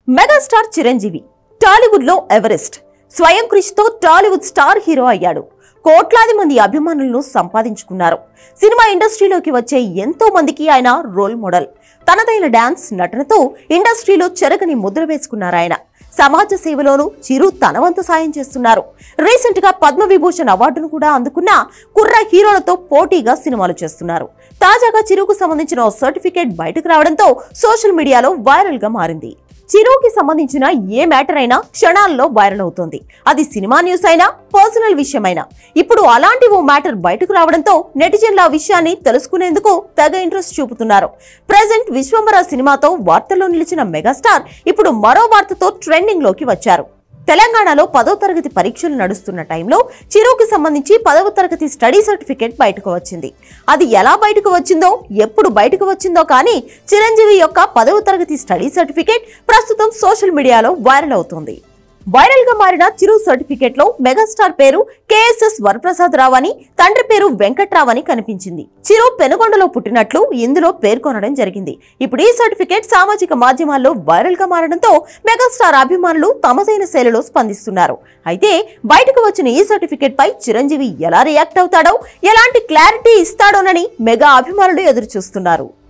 megastar Chiranjeevi Tollywood లో Everest స్వయం కృషితో టాలీవుడ్ స్టార్ హీరో అయ్యాడు కోట్లాది మంది అభిమానులను సంపాదించుకున్నారు సినిమా ఇండస్ట్రీలోకి వచ్చే ఎంతో మందికి ఆయన రోల్ మోడల్ తనదైన డాన్స్ నటనతో ఇండస్ట్రీలో చెరగని ముద్ర వేసుకున్నారు ఆయన సమాజ సేవలోనూ చిరు తన వంతు సాయం చేస్తున్నారు రీసెంట్ గా పద్మ విభూషణ్ అవార్డును కూడా అందుకున్న కుర్ర హీరోలతో పోటీగా సినిమాలు చేస్తున్నారు తాజాగా చిరుకు సంబంధించిన ఓ సర్టిఫికేట్ బయటకు రావడంతో సోషల్ మీడియాలో వైరల్ గా మారింది చిరుకి సంబంధించిన ఏ మ్యాటర్ అయినా క్షణాల్లో వైరల్ అవుతోంది అది సినిమా న్యూస్ అయినా పర్సనల్ విషయమైనా ఇప్పుడు అలాంటి ఓ మ్యాటర్ బయటకు రావడంతో నెటిజన్ల ఆ విషయాన్ని తెలుసుకునేందుకు తెగ ఇంట్రెస్ట్ చూపుతున్నారు ప్రెసెంట్ విశ్వంబర సినిమాతో వార్తల్లో నిలిచిన మెగాస్టార్ ఇప్పుడు మరో వార్తతో ట్రెండింగ్ లోకి వచ్చారు తెలంగాణలో పదో తరగతి పరీక్షలు నడుస్తున్న టైంలో చిరుకి సంబంధించి పదవ తరగతి స్టడీ సర్టిఫికేట్ బయటకు వచ్చింది అది ఎలా బయటకు వచ్చిందో ఎప్పుడు బయటకు వచ్చిందో కానీ చిరంజీవి యొక్క పదవ తరగతి స్టడీ సర్టిఫికేట్ ప్రస్తుతం సోషల్ మీడియాలో వైరల్ అవుతోంది వైరల్ గా మారిన చిరు సర్టిఫికేట్ లో మెగాస్టార్ పేరు కేఎస్ఎస్ వరప్రసాద్ రావు అని తండ్రి పేరు వెంకట్రావు అని కనిపించింది చిరు పెనుగొండలో పుట్టినట్లు ఇందులో పేర్కొనడం జరిగింది ఇప్పుడు ఈ సర్టిఫికేట్ సామాజిక మాధ్యమాల్లో వైరల్ గా మారడంతో మెగాస్టార్ అభిమానులు తమదైన శైలిలో స్పందిస్తున్నారు అయితే బయటకు వచ్చిన ఈ సర్టిఫికేట్ పై చిరంజీవి ఎలా రియాక్ట్ అవుతాడో ఎలాంటి క్లారిటీ ఇస్తాడోనని మెగా అభిమానులు ఎదురు చూస్తున్నారు